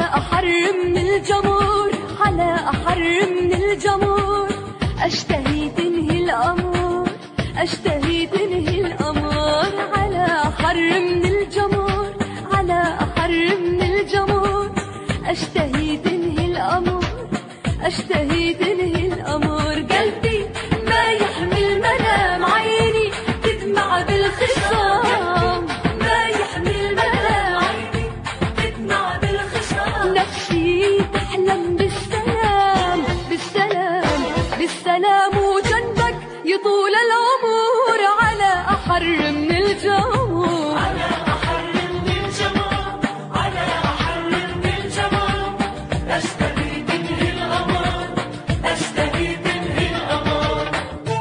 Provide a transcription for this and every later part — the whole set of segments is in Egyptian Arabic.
أحر من الجمر على أحر من الجمر أشتهي تنهي الأمر أشتهي تنهي الأمر على أحر من الجمر على أحر من الجمر أشتهي تنهي الأمر أشتهي تنهي الأمر قلبي ما يحمل منام عيني تدمع بالخصام ما يحمل منام عيني تدمع بالخصام نفسي تحلم بالسلام بالسلام بالسلام وجنبك يطول العمر على أحر من الجمر على أحر من الجمر على أحر من الجمر أشتهي تنهي الأمر أشتهي تنهي الأمر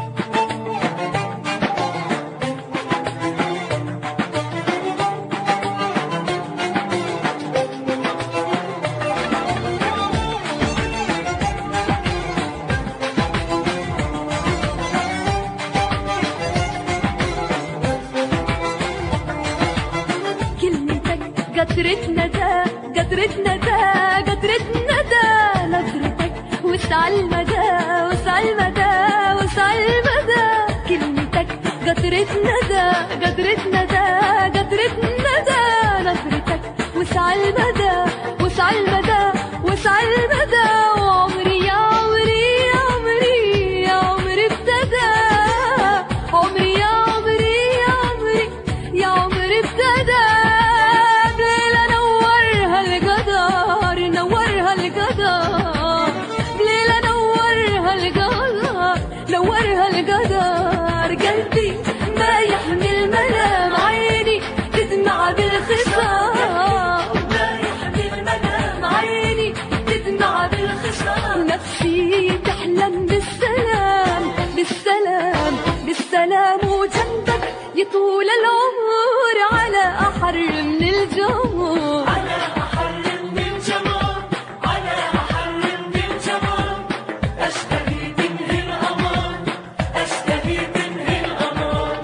كلمتك قطرة ندى قطرة ندى قطرة ندى نظرتك وسع المدى وسع المدى وسع المدى كلمتك قطرة ندى قطرة ندى قطرة ندى نظرتك وسع المدى وسع المدى وسع المدى وعمري يا عمري يا عمري يا عمري ابتدى عمري يا عمري يا عمري يا عمري ابتدى بليلة نورها القدر نورها القدر بليلة نورها القدر نورها القدر قلبي ما يحمل ملام عيني تدمع بالخصام ما يحمل منام عيني تدمع بالخصام نفسي تحلم بالسلام بالسلام بالسلام وجنبك يطول العمر على أحر من الجمر على أحر من الجمر على أحر من الجمر أشتهي تنهي الأمر أشتهي تنهي الأمر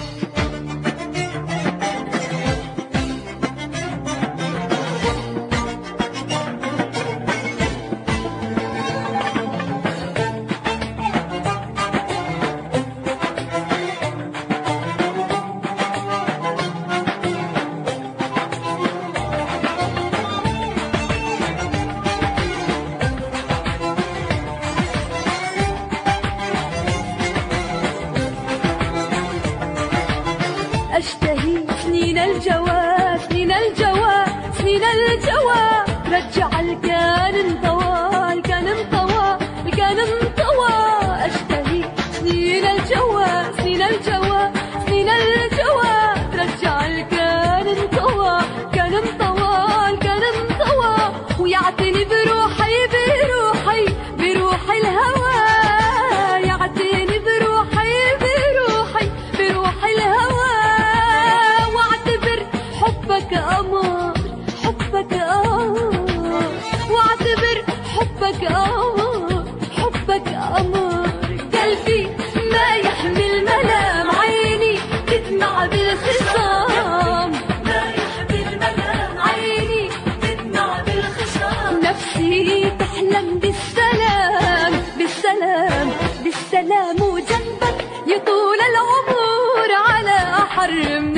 أشتهي سنين الجوى سنين الجوى سنين الجوى رجع الكان انطوى الكان انطوى الكان انطوى أشتهي سنين الجوى سنين الجوى سنين الجوى رجع الكان انطوى كان انطوى الكان انطوى ويعتني بروحي بروحي بروحي الهوى يعتني بروحي بروحي بروحي الهوى واعتبر حبك أمر حبك أمر واعتبر حبك أمر حبك أمر قلبي ما يحمل ملام عيني تدمع بالخصام ما يحمل منام عيني تدمع بالخصام نفسي تحلم بالسلام بالسلام بالسلام وجنبك يطول العمر على أحر